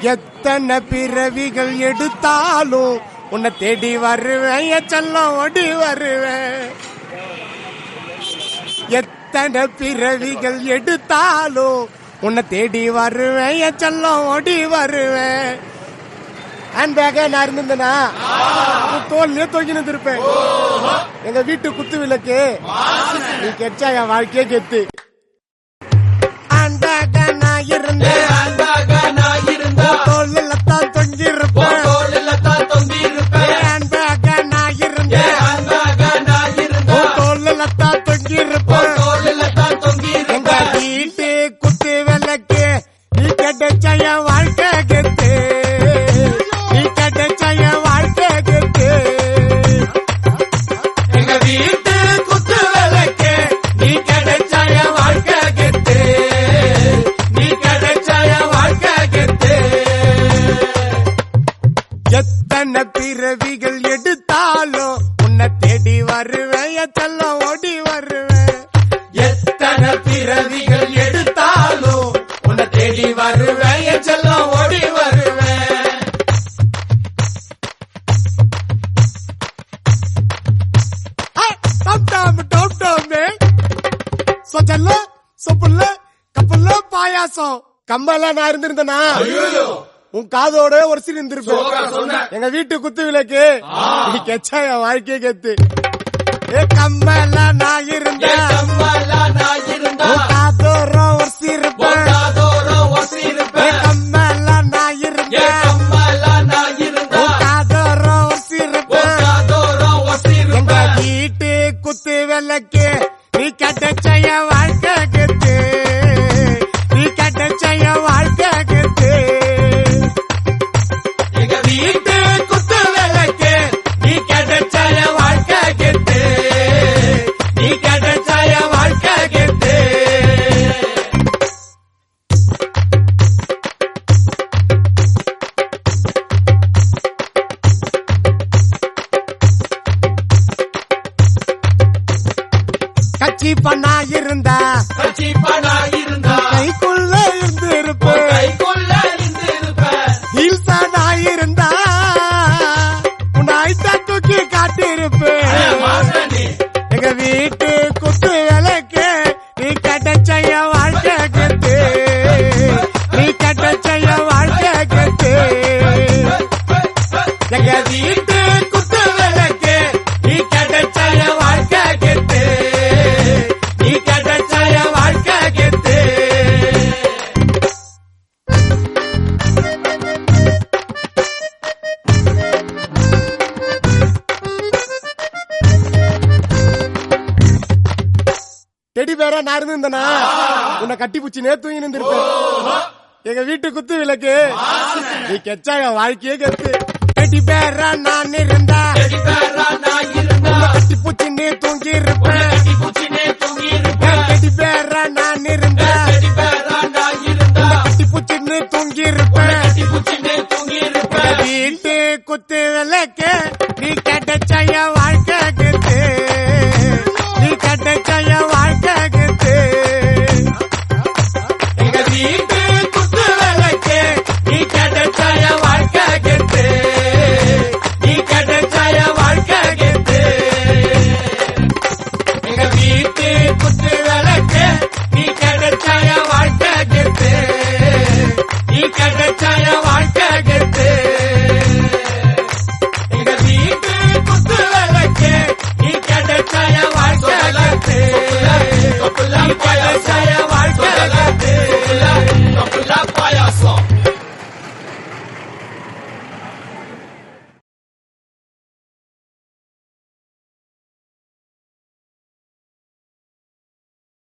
எத்தனை பிறவிகள் எடுத்தாலும் உன்னை தேடி வருவேன் என் செல்லம் ஓடி வருவேன் எத்தனை பிறவிகள் எடுத்தாலும் உன்னை தேடி வருவேன் என் செல்லம் ஓடி வருவேன் ஹேண்ட் பேக்கா நான் இருந்திருந்தேனா உன் தோல்லையே தொங்கி நின்றுருப்பேன் எங்க வீட்டு குத்து விளக்கு நீ கெச்சா என் வாழ்க்கையே கெத்து ஹேண்ட் பேக்கா நான் இருந்தேன் உன் தோல்ல தான் தொங்கி இருப்பேன் ஹேண்ட் பேக்கா நான் இருந்தேன் உன் தோல்ல தான் தொங்கி இருப்பேன் எங்க வீட்டு குத்து விளக்கு நீ கிடைச்ச என் வாழ்க்கை கெத்து நீ கிடைச்ச என் வாழ்க்கை கெத்து எங்க வீட்டு குத்து விளக்கு நீ கிடைச்ச என் வாழ்க்கை கெத்து நீ கிடைச்ச என் வாழ்க்கை கெத்து எத்தனை பிறவிகள் எடுத்தாலும் உன்னை தேடி வருவேன் என் செல்லம் ஓடி வருவேன் எத்தனை பிறவிகள் எடுத்தாலும் உன்னை தேடி வருவேன் என் செல்லம் ஓடி வருவேன் ஆ, டம் டம் டம் டம்மே. சொச்சல்ல சொப்புல்ல கப்பல்ல பாயாசம் கம்பெல்லாம் நான் இருந்திருந்தேனா உன் காதோட ஒரு சீர் இருந்திருப்பேன் எங்க வீட்டு குத்து விளக்கு நீ கெச்சா என் வாழ்க்கையே கெத்து ஏ கம்பெல்ல நான் இருந்தேன் கம்மலா நான் இருந்தா உன் காதோர ஒரு சீருப்பேன் பொட்டாதோரம் ஏ ஒசிருப்பேன் கம்பெல்ல நான் ஏ இருந்தேன் கம்மலா நான் இருந்தா உன் காதோர ஒரு சீருப்பேன் பொட்டாதோரம் எங்க ஒசிருப்பேன் வீட்டு குத்து விளக்கு நீ கட்டச்ச என் வாழ்க்கை கெத்து நீ கட்டச்ச என் வாழ்க்கை கெத்து எங்க வீட்டு குத்து விளக்கு நீ கிடைச்ச என் வாழ்க்கை கெத்து நீ கிடைச்ச என் வாழ்க்கை கெத்து கட்சி பண்ணா இருந்தா கட்சிப்பனா இருந்தா கைக்குள்ள இருந்து உன் இருப்பேன் கைக்குள்ள இருந்து இருப்பேன் ஹீல்ஸா நான் இருந்தா உன்னை ஐட்டா தூக்கி காட்டி இருப்பேன் மாசனி எங்க வீட்டு குத்து விளக்கு நீ கட்டச்ச என் வாழ்க்கை கெத்து நீ கட்டச்ச என் வாழ்க்கை கெத்து எங்க வீட்டு குத்து விளக்கு நீ கிடைச்ச என் வாழ்க்கை கெத்து நீ கிடைச்ச என் வாழ்க்கை கெத்து டெடி பேரா நான் இருந்திருந்தனா உன்னை கட்டி பூச்சி நேத்து தூங்கி நின்றுருப்பேன் எங்க வீட்டு குத்து விளக்கு நீ கெச்சா என் வாழ்க்கையே கெத்து டெடி பேரா நான் இருந்தா செடிப்பேரா நான் இருந்தா உன்னை கட்டி பூச்சி நீ தூங்கி இருப்பேன் கட்டி பூச்சினே தூங்கி இருப்பேன் டெடி பேரா நான் இருந்தா செடிப்பேரா நான் இருந்தா கட்டி பூச்சி நீ தூங்கி இருப்பேன் கட்டி பூச்சினே தூங்கி இருப்பேன் வீட்டு குத்து விளக்கு நீ கட்டச்ச என் வாழ்க்கை கெத்து நீ கட்டச்ச என் வாழ்க்கை கெத்து எங்க வீட்டு குத்து விளக்கு நீ கிடைச்ச என் வாழ்க்கை கெத்து நீ கிடைச்ச என் வாழ்க்கை கெத்து எங்க வீட்டு குத்து விளக்கு நீ கிடைச்ச என் வாழ்க்கை கெத்து நீ கிடைச்ச என்